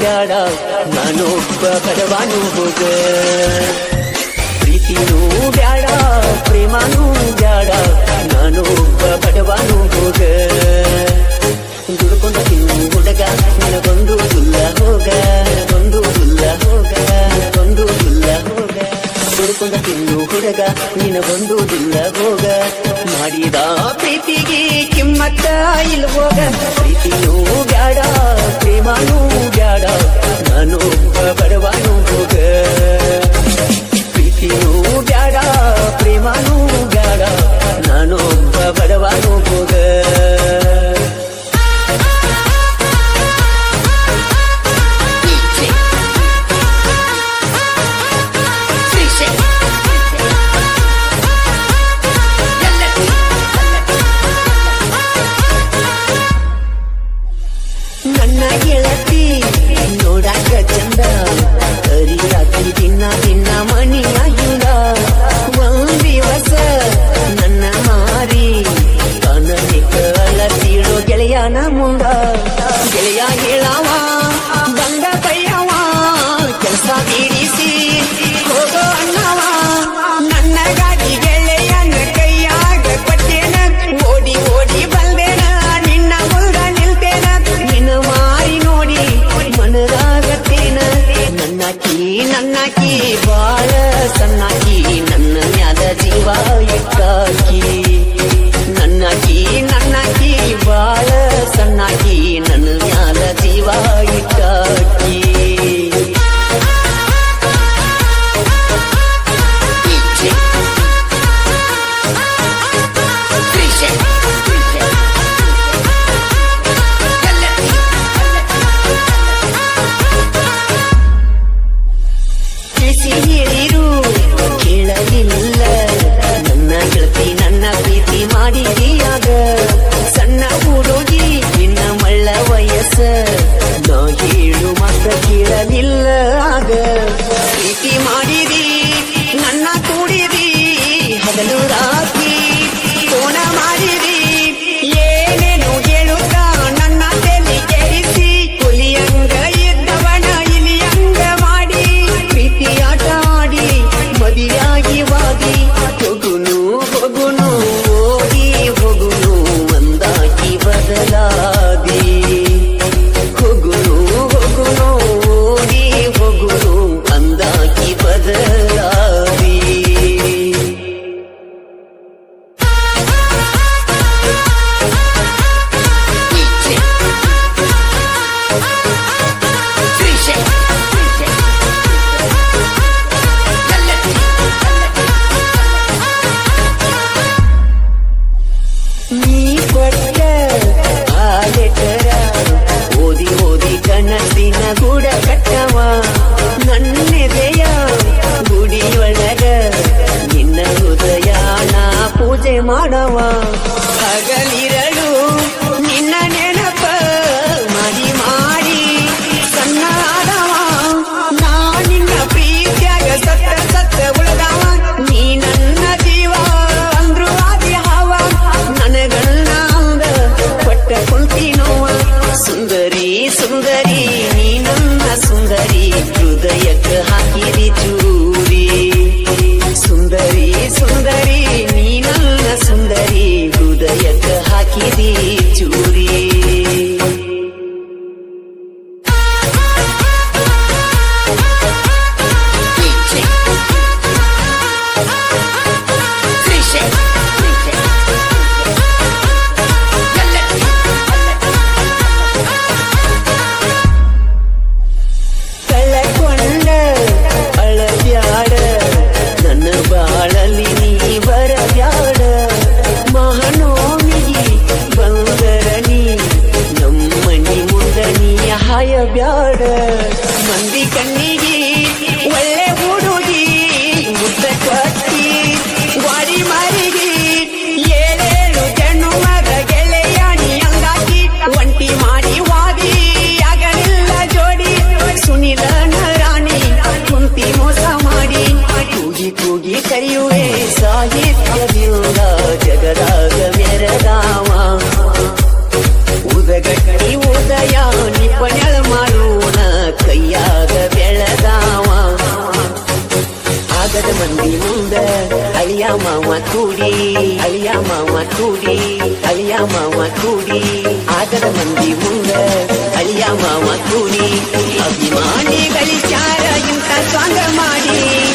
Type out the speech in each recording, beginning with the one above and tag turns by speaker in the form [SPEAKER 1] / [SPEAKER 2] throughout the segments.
[SPEAKER 1] ಬ್ಯಾಡ ನಾನೊಬ್ಬ ಬಡವಾನು ಹೋಗ ಪ್ರೀತಿನೂ ಬ್ಯಾಡ ಪ್ರೇಮನೂ ಬ್ಯಾಡ ನಾನೊಬ್ಬ ಬಡವಾನು ಹೋಗ ದುಡ್ಕೊಂಡ ತಿನ್ನು ಹುಡುಗ ನನಗೊಂದು ದುಲ್ಲ ಹೋಗ ನನಗೊಂದು ದುಲ್ಲ ಹೋಗ ನನಗೊಂದು ದುಲ್ಲ ಹೋಗ ದುಡ್ಕೊಂಡ ತಿನ್ನು ಹುಡುಗ ನಿನಗೊಂದು ದುಲ್ಲ ಹೋಗ ಮಾಡಿದ ಪ್ರೀತಿಗೆ ಕಿಮ್ಮತ್ತ ಇಲ್ಲ ಹೋಗ ಪ್ರೀತಿನೂ ಬ್ಯಾಡ ಪ್ರೇಮನೂ ಬ್ಯಾಡ ನಾನು ಬಡವನು ಹೋಗ ಪ್ರೀತಿನೂ ಬ್ಯಾಡ ಪ್ರೇಮನೂ ಬ್ಯಾಡ ನಾನೊಬ್ಬ ಬಡವನು ಹೋಗ ನನ್ನ ಗೆಳತಿ ನೋಡಾಕ ಚಂದ ಕರಿಯಾಕಿ ದಿನ ದಿನ ಮಣಿಯಾಗಿಲ್ಲ ಒಂದ್ ದಿವಸ ನನ್ನ ಮಾರಿ ಕನನಿಕ ಅಲತಿಳೋ ಗೆಳೆಯನ ಮುಂದ ಗೆಳೆಯ ಹೇಳವ ಬಂದ ಕೈಯವ ಕೆಲಸ ಬಿಡಿಸಿ ಹೋಗೋ ಅಣ್ಣವ ನನ್ನ ಗಾಡಿ ಗೆಳೆಯನ ಕೈಯಾಗ ಕೊಟ್ಟೇನ ಓಡಿ ಓಡಿ ಬಂದೇನ ನಿನ್ನ ಮುಂದ ನಿಲ್ತೇನ ನಿನ್ನ ಮಾರಿ ನೋಡಿ ಮನದಾಗತ್ತೇನ ನನ್ನಾಕಿ ನನ್ನಾಕಿ ಬಾಳ ಸಣ್ಣಾಕಿ ನನ್ನ ಮ್ಯಾಲ ಜೀವ ಇಟ್ಟಾಕಿ ನನ್ನಾಕಿ ನನ್ನಾಕಿ ಬಾಳ ಸಣ್ಣಾಕಿ ನನ್ನ ಮ್ಯಾಲ ಜೀವ ಇಟ್ಟಾಕಿ ತಿಳಿಸಿ ಹೇಳಿರು ಕೇಳಲಿಲ್ಲ ನನ್ನ ಗೆಳತಿ ನನ್ನ ಪ್ರೀತಿ ಮಾಡಿದೀಯಾಗ ಸಣ್ಣ ಹುಡುಗಿ ನಿನ್ನ ಮಳ್ಳ ವಯಸ್ಸ ನಾ ಹೇಳು ಮಾತ್ರ ಕೇಳಲಿಲ್ಲ ಆಗ ಪ್ರೀತಿ ಮಾಡಿದಿ ನನ್ನ ಕೂಡಿದಿ ಹಗಲು ರಾತ್ರಿ ಕೋಣ ಮಾಡಿದಿ ಏನೇನು ಹೇಳುತ್ತಾ ನನ್ನ ತಲೆ ಕೆಡಿಸಿ ಹುಲಿಯಂಗ ಇದ್ದವನ ಇಲಿಯಂಗ ಮಾಡಿ ಪ್ರೀತಿ ಆಟ ಆಡಿ ಮದಿಯಾಗಿ ವಾದಿ ಹೋಗುನು ಹೋಗುನು ಓಡಿ ಹೋಗುನು ಒಂದಾಗಿ ಬದಲಾದಿ ಹೋಗುನು ಹೋಗುನು ಓಡಿ ಹೋಗುನು ಅಂದಾಗಿ ಬದಲಾದಿ ನೀ ಕೊಟ್ಟ ಆ ಲೆಟರ ಓದಿ ಓದಿ ಕನಸಿನ ಗೂಡ ಕಟ್ಟವ ನನ್ನೆದೆಯ ಗುಡಿಯೊಳಗ ನಿನ್ನ ಹೃದಯ ನಾ ಪೂಜೆ ಮಾಡವ ಹಗಲಿರಳು ನಿನ್ನ ನೆನಪ ಮಾಡಿ ಮಾಡಿ ಸಣ್ಣ ಆದವ ನಾ ನಿನ್ನ ಪ್ರೀತಿಯಾಗ ಸತ್ತ ಸತ್ತ ಉಳಿದವ ನೀ ನನ್ನ ಜೀವ ಅಂದ್ರು ಆದಿ ಹಾವ ನನಗಣ್ಣ ಅಂದ ಪಟ್ಟ ಕುಂತಿನೋವ ಸುಂದರಿ ಸುಂದರಿ ನೀ ನನ್ನ ಸುಂದರಿ ಹೃದಯಕ್ಕೆ ಹಾಕಿರಿ ಚೂರಿ ಸುಂದರಿ ಸುಂದರಿ ನೀ ನನ್ನ ಸುಂದರಿ ಹೃದಯಕ್ಕೆ ಹಾಕಿರಿ ಚೂರಿ ಕಳಕೊಂಡ ಅಳಬ್ಯಾಡ ನನ್ನ ಬಾಳಲಿ ನೀ ಬರಬ್ಯಾಡ ಮಹಾನೋಮಿಗೆ ಬಂದರ ನೀ ನಮ್ಮನಿ ಮುಂದ ನೀ ಹಾಯಬ್ಯಾಡ ಮಂದಿ ಕಣ್ಣಿಗೆ ಒಳ್ಳೆ ಹುಡುಗಿ ಮುದ್ದ ಕಟ್ಟಿ ವಾಡಿ ಮಾರಿಗೆ ಏಳೇಳು ಜಣ್ಣು ಮಗ ಗೆಳೆಯಾಣಿ ಅಂಗಾಕಿ ಒಂಟಿ ಮಾಡಿ ವಾದಿ ಆಗಲಿಲ್ಲ ಜೋಡಿ ಸುನಿಲ ರಾಣಿ ಕುಂತಿ ಮೋಸ ಮಾಡಿ ಕೂಗಿ ಕೂಗಿ ಕರೆಯುವೆ ಸಾಹಿತ್ಯದಿಂದ ಜಗದಾಗ ಮೆರದಾವ ಉದಗಟ್ಟಿ ಉದಯ ನಿಪಣಳ ಮಾಡೋಣ ಕೂಡಿ ಅಳಿಯ ಮಾವ ಕೂಡಿ ಅಳಿಯ ಮಾವ ಕೂಡಿ ಆಗದ ಮಂದಿ ಮುಂದ ಅಳಿಯ ಮಾವ ಕೂಡಿ ಅಭಿಮಾನಿಗಳಿಚಾರ ಇಂಥ ಸ್ವಾಂಗ ಮಾಡಿ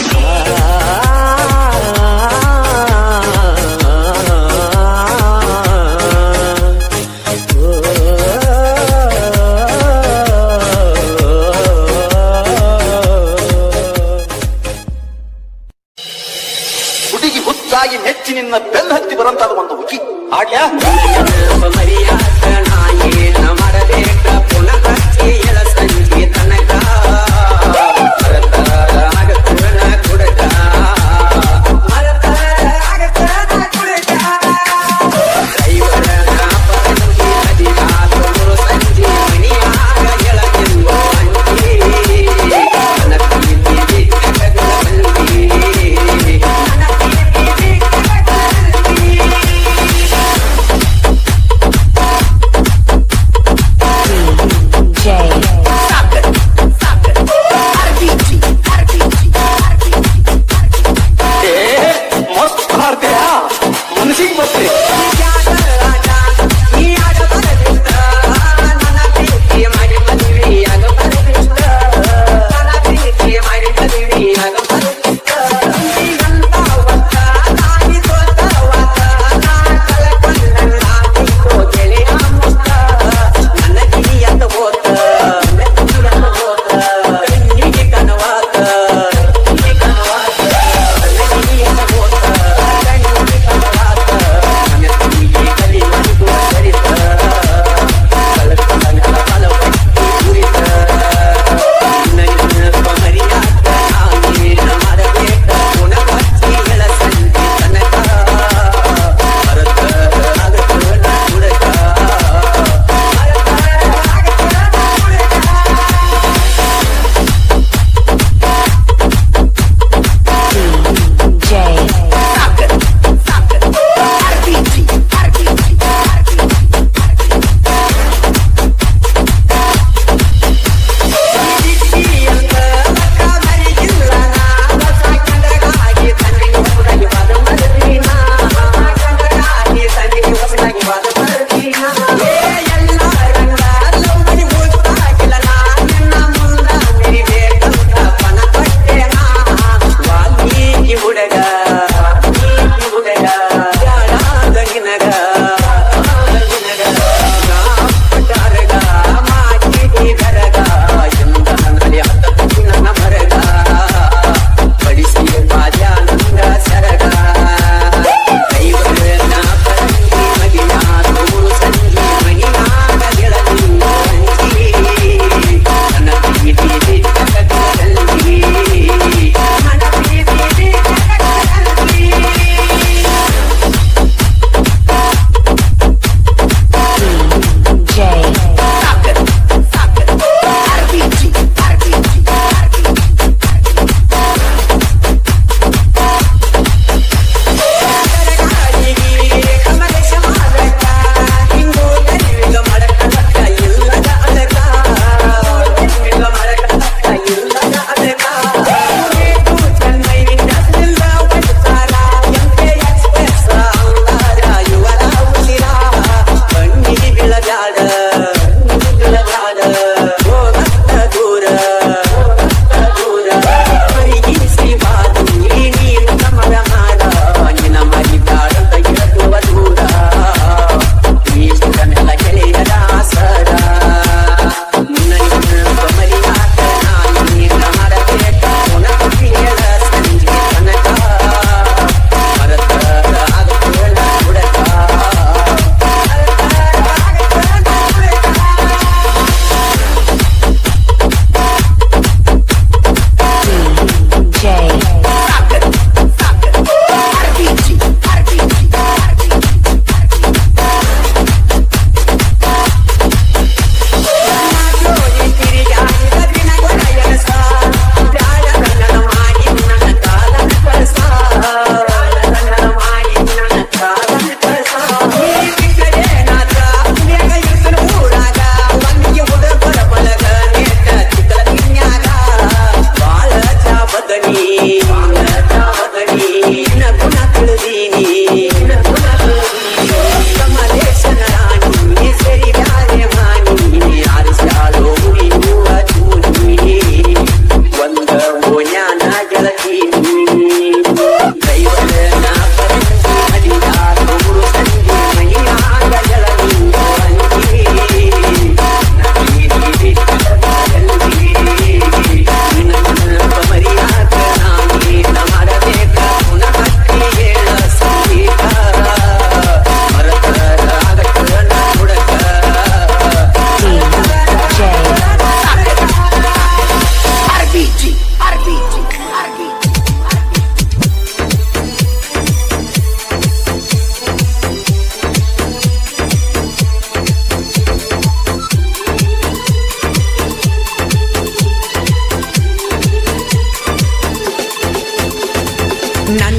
[SPEAKER 2] ಹುಡುಗಿ ಹುತ್ತಾಗಿ ನೆಚ್ಚಿ ನಿನ್ನ ಬೆನ್ನ ಹತ್ತಿ ಬರಂತಾದ ಒಂದು ಹುಗಿ ಆಡ್ಯಾ
[SPEAKER 1] ಮರಿಯಾದ ನಾಯೇನ ಮಾಡಬೇಕ ಪುನಃ ಏಳ ಸಂಜೆ ತನಕ ಮರತರ ಆಗತನ ಕುಡಕ ಮರತರ ಆಗತನ ಕುಡಕ ದೈವರನ ಪರಂಗಿ ಅಧಿಕಾರರು ಸಂಜೆ ಮಣಿಯಾಗ ಎಳಗೆಂದು ಅಂಜಿ ನನ್ನ ಪ್ರೀತಿ ಜಗದ ಮಂದಿ ನನ್ನ ಪ್ರೀತಿ ಜಗದ ಮಂದಿ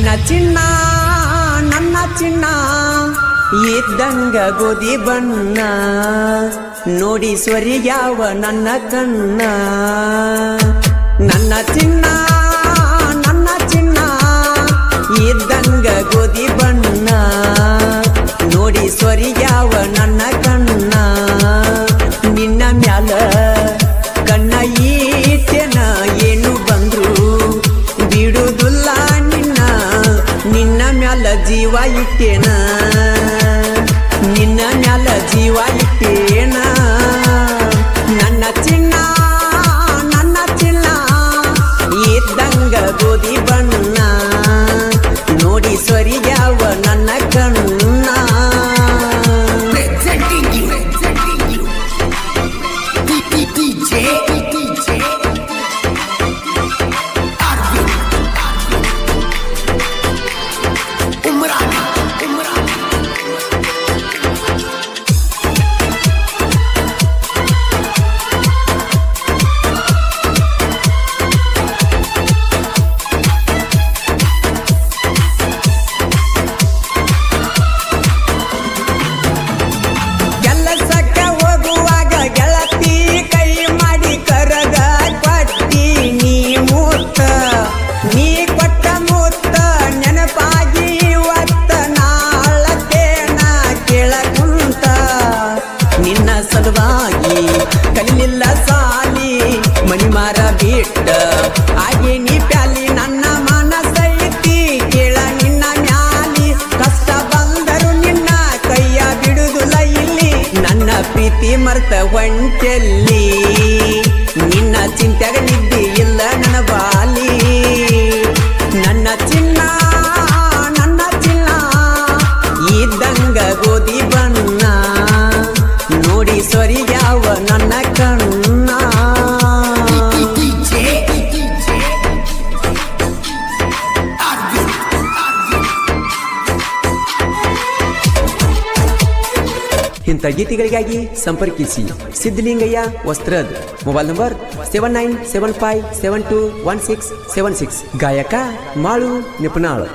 [SPEAKER 3] ನಿನ್ನ ಚಿನ್ನ ನನ್ನ ಚಿನ್ನ ಇದ್ದಂಗ ಗೋಧಿ ಬಣ್ಣ ನೋಡಿ ಸ್ವರಿಯಾವ ನನ್ನ ಕಣ್ಣ ನನ್ನ ಚಿನ್ನ ನನ್ನ ಚಿನ್ನ ಇದ್ದಂಗ ಗೋಧಿ ಬಣ್ಣ ನೋಡಿ ಸ್ವರಿಯಾವ ನನ್ನ ಕಣ್ಣ ನಿನ್ನ ಮ್ಯಾಲ ಕಣ್ಣ ಈಟೆನ ಏನು ಬಂದ್ರು ಬಿಡುದಿಲ್ಲ ನಿನ್ನ ನಿನ್ನ ಮ್ಯಾಲ ಜೀವ ಇಟ್ಟೇನ ನಿನ್ನ ಮ್ಯಾಲ ಜೀವ ಇಟ್ಟೇನ ನನ್ನ ಚಿನ್ನ ನನ್ನ ಚಿನ್ನ ಇದ್ದಂಗ ಗೋಧಿ ಬಣ್ಣ ನೋಡಿ ಸ್ವರಿಯಾವ ನನ್ನ ಕಣ್ಣ
[SPEAKER 4] Presenting you, presenting you. DJ, DJ. Arvin, Umran, Umran.
[SPEAKER 3] ಕೆಲಸಕ್ಕ ಹೋಗುವಾಗ ಗೆಳತಿ ಕೈ ಮಾಡಿ ಕರಗ ಕೊಟ್ಟಿ ನೀ ಮೂತ್ತ ನೀ ಕೊಟ್ಟ ಮೂತ್ತ ನೆನಪಾಗಿ ಒತ್ತ ನಾಳತ್ತೇನ ಕೇಳಕುಂತ ನಿನ್ನ ಸಲುವಾಗಿ ಕಲಿಲಿಲ್ಲ ಸಾಲಿ ಮಣಿಮಾರ ಬಿಟ್ಟ ಹಾಗೆ ನೀ ಪ್ಯಾಲಿ ನನ್ನ ಮನಸೈತಿ ಕೇಳ ನಿನ್ನ ಮ್ಯಾಲಿ ಕಷ್ಟ ಬಂದರು ನಿನ್ನ ಕೈಯ ಬಿಡುದಿಲ್ಲ ಇಲ್ಲಿ ನನ್ನ ಪ್ರೀತಿ ಮರ್ತ ಹೊಂಟೆಲ್ಲಿ ನಿನ್ನ ಚಿಂತೆಗ ನಿದ್ದೆ ಇಲ್ಲ ನನ್ನ ಬಾಲಿ ನನ್ನ ಚಿನ್ನ ನನ್ನ ಚಿನ್ನ ಇದ್ದಂಗ ಗೋಧಿ ಬಣ್ಣ ನೋಡಿ ಸೊರಿಯಾವ ನನ್ನ ಕಣ್ಣ
[SPEAKER 4] DJ, DJ. Arvin, Arvin.
[SPEAKER 3] ಇಂಥ ಗೀತೆಗಳಿಗಾಗಿ ಸಂಪರ್ಕಿಸಿ Siddalingayya Vastrad mobile number seven nine seven five seven two one six seven six ಗಾಯಕ ಮಾಳು ನಿಪುಣಾಳ್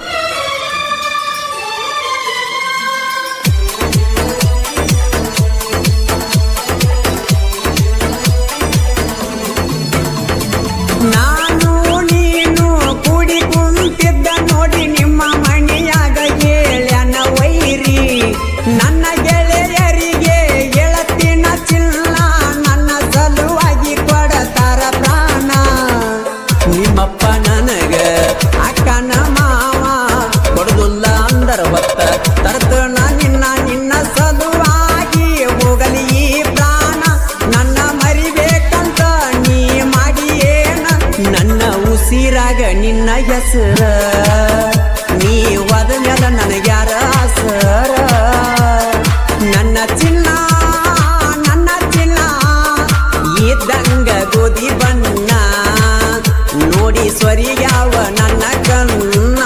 [SPEAKER 3] ನಾನು ನೀನು ಕೂಡಿ ಕುಂತಿದ್ದ ನೋಡಿ ನಿಮ್ಮ ಮಣಿಯಾಗ ಗೆಳೆಯನ ವೈರಿ ನನ್ನ ಗೆಳೆಯರಿಗೆ ಗೆಳತಿನ ಚಿನ್ನ ನನ್ನ ಸಲುವಾಗಿ ಕೊಡತಾರ ಪ್ರಾಣ ನಿಮ್ಮಪ್ಪ ನನಗ ಅಕ್ಕನ ಮಾವ ಕೊಡುದಿಲ್ಲ ಅಂದರ ಹೊತ್ತ ತರ್ತನ ನಿನ್ನ ನಿನ್ನ ಸಲುವಾಗಿ ಹೋಗಲಿ ಈ ಪ್ರಾಣ ನನ್ನ ಮರಿಬೇಕಂತ ನೀ ಮಾಡಿ ಏನ ನನ್ನ ಉಸಿರಾಗ ನಿನ್ನ ಹೆಸರ ನೀ ಹೋದ ಮೇಲೆ ನನಗ್ಯಾರ ಆಸರ ನನ್ನ ಚಿನ್ನ ನನ್ನ ಚಿನ್ನ ಇದ್ದಂಗ ಗೋಧಿ ಬಣ್ಣ ನೋಡಿ ಸ್ವರಿಯಾವ ನನ್ನ ಕಣ್ಣ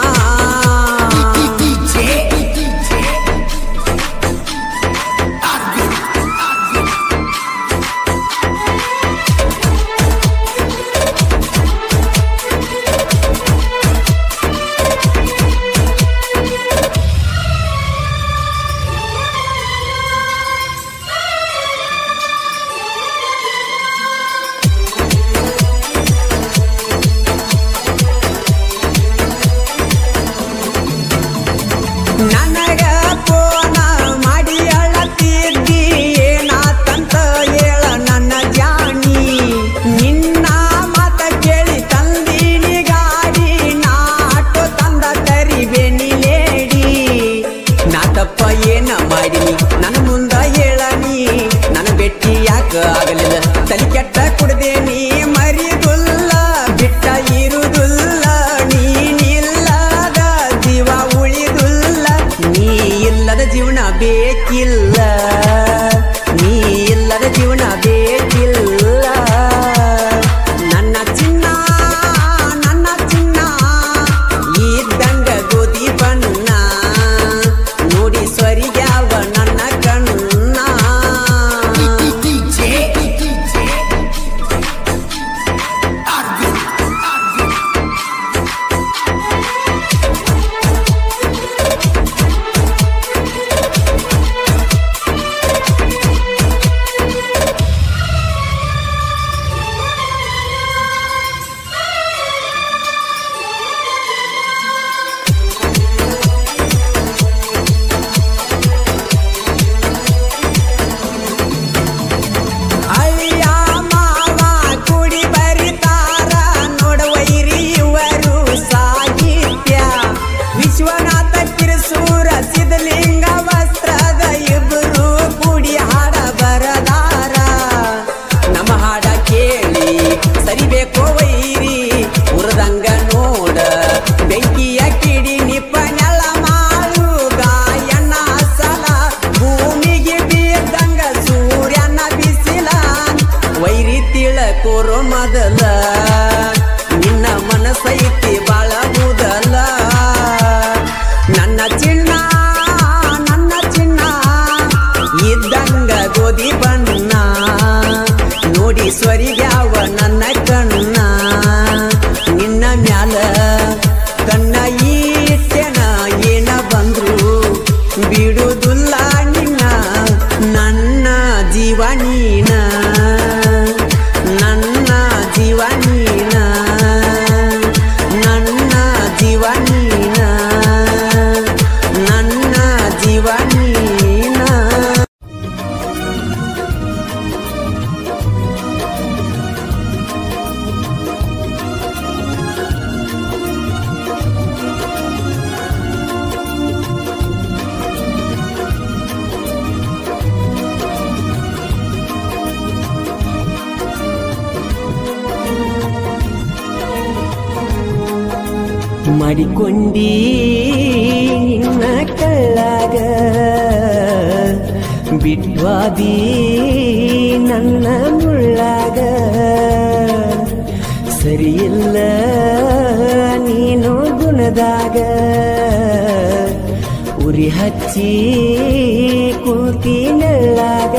[SPEAKER 4] DJ, DJ. Arvin, Arvin.
[SPEAKER 3] ಮರಿಬೇಕೋ ವೈರಿ ಉರದಂಗ ನೋಡ ಬೆಂಕಿಯ ಕಿಡಿ ನಿಪ್ಪನೆಲ್ಲ ಮಾಡು ಗಾಯನ ಸಲ ಭೂಮಿಗೆ ಬೀರ್ದಂಗ ಸೂರ್ಯನ ಬಿಸಿಲ ವೈರಿ ತಿಳಕೋರೋ ಮೊದಲ ನಿನ್ನ ಮನಸ್ಸೈತಿ ಬಾಳ ಮುದಲ ನನ್ನ ಚಿನ್ನ ನನ್ನ ಚಿನ್ನ ಇದ್ದಂಗ ಗೋಧಿ ಬಣ್ಣ ನೋಡಿ ಸ್ವರಿಗ್ಯಾವ ನನ್ನ ಕಣ್ಣ ನಿನ್ನ ಮ್ಯಾಲ ಕಣ್ಣ ಈಟೆನ ಏನ ಬಂದ್ರು ಬಿಡುದಿಲ್ಲ ನಿನ್ನ ನನ್ನ ಜೀವ ನೀನ ನನ್ನ ಜೀವ ನೀನ ನನ್ನ ಜೀವ ನೀನ ನನ್ನ ಜೀವ ನೀನ ಮಾಡಿಕೊಂಡಿ ನಿನ್ನ ಕಳ್ಳಾಗ ಬಿಟ್ವಾದಿ ನನ್ನ ಮುಳ್ಳಾಗ ಸರಿಯಿಲ್ಲ ನೀನು ಗುಣದಾಗ ಉರಿ ಹಚ್ಚಿ ಕೂತಿ ನೆಳ್ಳಾಗ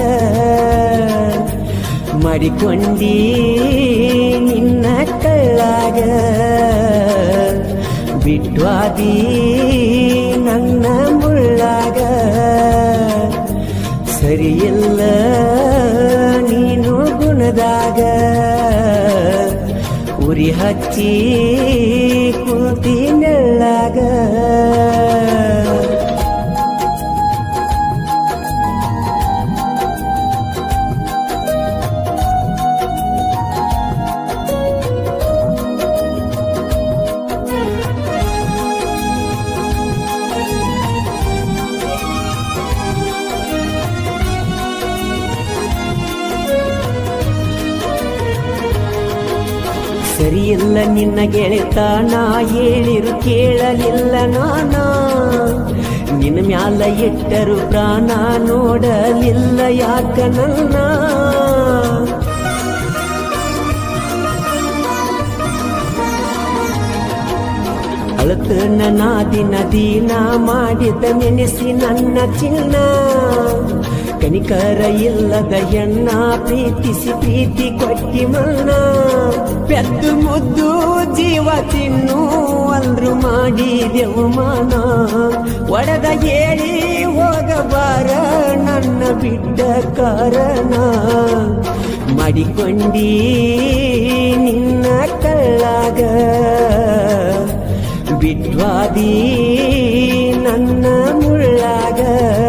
[SPEAKER 3] ಮಾಡಿಕೊಂಡಿ ನಿನ್ನ ಕಳ್ಳಾಗ ಬಿಟ್ವಾದಿ ನನ್ನ ಮುಳ್ಳಾಗ ಸರಿಯಿಲ್ಲ ನೀನು ಗುಣದಾಗ ಉರಿ ಹಚ್ಚಿ ಕೂತಿ ನೆಳ್ಳಾಗ ಸರಿಯಿಲ್ಲ ನಿನ್ನ ಗೆಳೆತನ ಹೇಳಿರು ಕೇಳಲಿಲ್ಲ ನಾನ ನಿನ್ನ ಮ್ಯಾಲ ಇಟ್ಟರು ಪ್ರಾಣ ನೋಡಲಿಲ್ಲ ಯಾಕ ನನ್ನ ಅಳತ ನಾದಿ ನದೀನ ಮಾಡಿದ ನೆನೆಸಿ ನನ್ನ ಚಿನ್ನ ಕನಿಕರ ಇಲ್ಲದ ಹೆಣ್ಣ ಪ್ರೀತಿಸಿ ಪ್ರೀತಿ ಕೊಟ್ಟಿ ಮನ್ನ ಪೆದ್ದು ಮುದ್ದು ಜೀವ ತಿನ್ನು ಅಲ್ರು ಮಾಡಿದೆವು ಮಾನ ಒಡೆದ ಹೇಳಿ ಹೋಗಬಾರ ನನ್ನ ಬಿಟ್ಟ ಕಾರಣ ಮಾಡಿಕೊಂಡಿ ನಿನ್ನ ಕಳ್ಳಾಗ ಬಿಟ್ವಾದಿ ನನ್ನ ಮುಳ್ಳಾಗ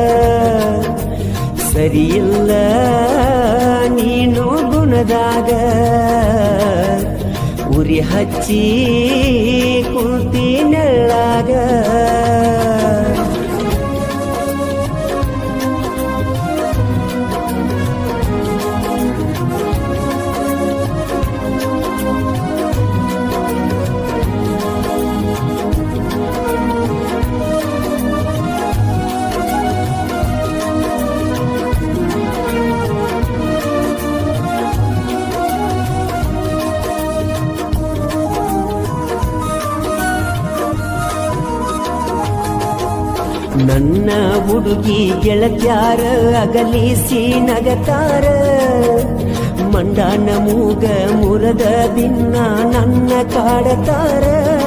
[SPEAKER 3] ಸರಿಯಿಲ್ಲ ನೀನು ಗುಣದಾಗ ಉರಿ ಹಚ್ಚಿ ಕುಂತಿ ನೆಳ್ಳಾಗ ನನ್ನ ಹುಡುಗಿ ಗೆಳತ್ಯಾರ ಅಗಲಿಸಿ ನಗತಾರ ಮಂಡಾನ ಮೂಗ ಮುರದ ದಿನ ನನ್ನ ಕಾಡತಾರ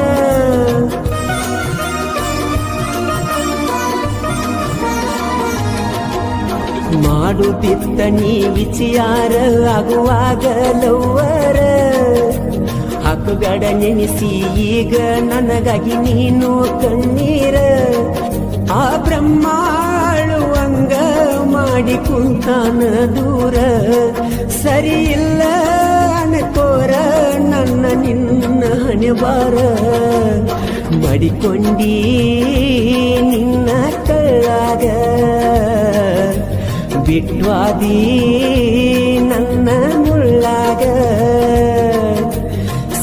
[SPEAKER 3] ಮಾಡುತ್ತಿತ್ತ ನೀ ವಿಚಾರ ಆಗುವಾಗ ಲವ್ವರ ಹಾಕುಗಡ ನೆನೆಸಿ ಈಗ ನನಗಾಗಿ ನೀನು ಕಣ್ಣೀರ ಆ ಬ್ರಹ್ಮಾಳುವಂಗ ಮಾಡಿ ಕುಂತಾನ ದೂರ ಸರಿ ಇಲ್ಲ ಅನ್ಕೋರ ನನ್ನ ನಿನ್ನ ಹಣೆಬಾರ ಮಡಿಕೊಂಡಿ ನಿನ್ನ ಕಳ್ಳಾಗ ಬಿಟ್ವಾದಿ ನನ್ನ ಮುಳ್ಳಾಗ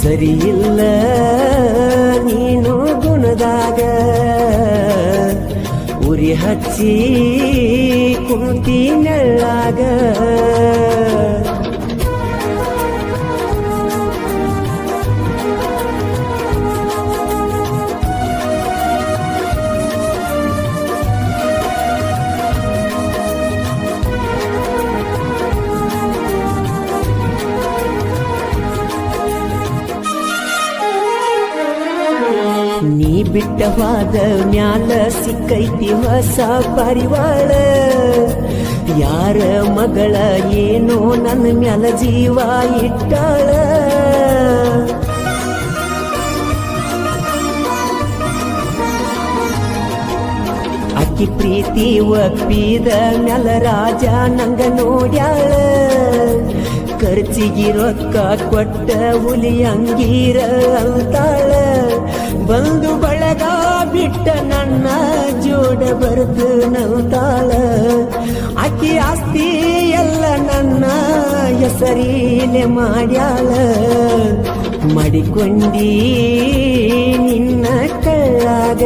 [SPEAKER 3] ಸರಿ ಇಲ್ಲ ನೀನು ಗುಣದಾಗ ಉರಿ ಹಚ್ಚಿ ಕುಂತಿ ನೆಳ್ಳಾಗ ನೀ ಬಿಟ್ಟವಾದ ಮ್ಯಾಲ ಸಿಕ್ಕೈತಿ ಹೊಸ ಪರಿವಾಳ ಯಾರ ಮಗಳ ಏನೋ ನನ್ನ ಮ್ಯಾಲ ಜೀವ ಇಟ್ಟಾಳ ಅಕ್ಕಿ ಪ್ರೀತಿ ಒಪ್ಪಿದ ಮ್ಯಾಲ ರಾಜ ನಂಗ ನೋಡ್ಯಾಳ ಖರ್ಚಿಗೆ ರೊಕ್ಕ ಕೊಟ್ಟ ಹುಲಿ ಅಂಗೀರ ಅಂತಾಳ ಬಂದು ಬಳಗ ಬಿಟ್ಟ ನನ್ನ ಜೋಡ ಬರ್ದು ನಂತಾಳ ಅಕ್ಕಿ ಆಸ್ತಿ ಎಲ್ಲ ನನ್ನ ಹೆಸರೀಲೆ ಮಾಡ್ಯಾಳ ಮಾಡಿಕೊಂಡಿ ನಿನ್ನ ಕಳ್ಳಾಗ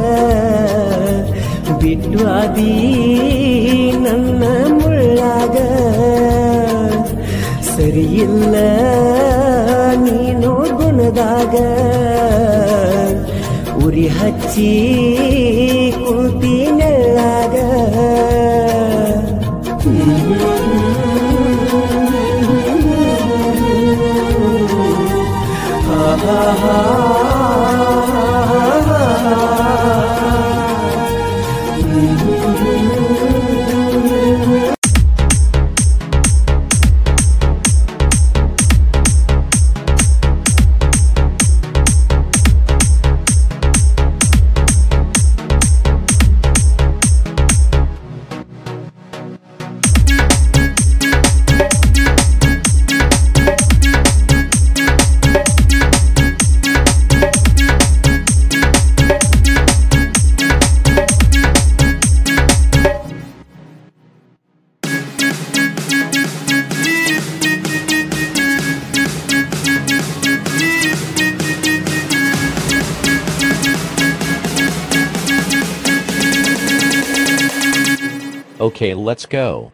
[SPEAKER 3] ಬಿಟ್ಟು ಅದಿ ನನ್ನ ಮುಳ್ಳಾಗ ಸರಿಯಿಲ್ಲ ನೀನು ಗುಣದಾಗ ಉರಿ ಹಚ್ಚಿ ಕುಂತಿ ನೆಳ್ಳಾಗ
[SPEAKER 5] Okay, let's go.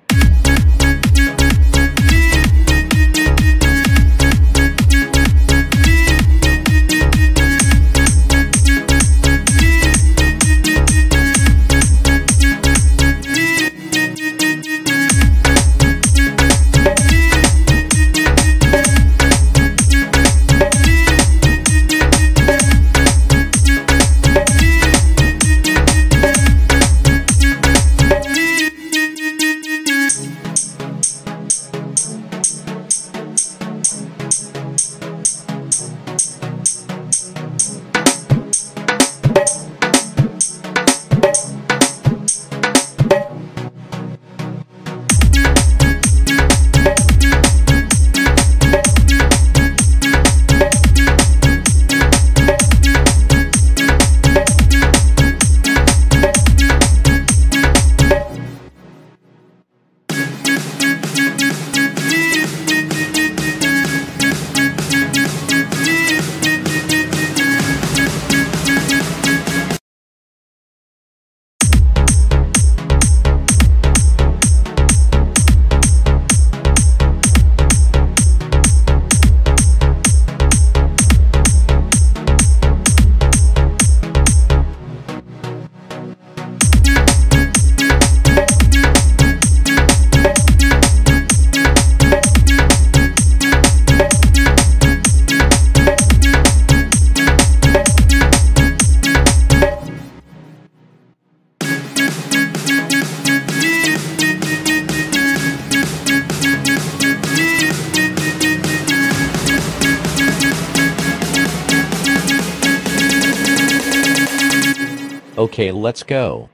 [SPEAKER 5] Okay, let's go.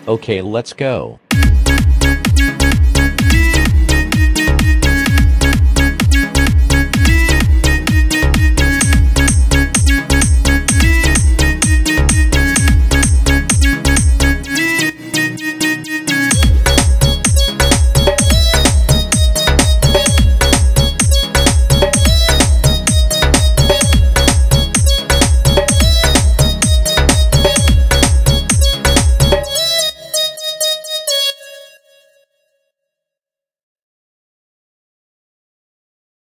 [SPEAKER 5] Okay, let's go.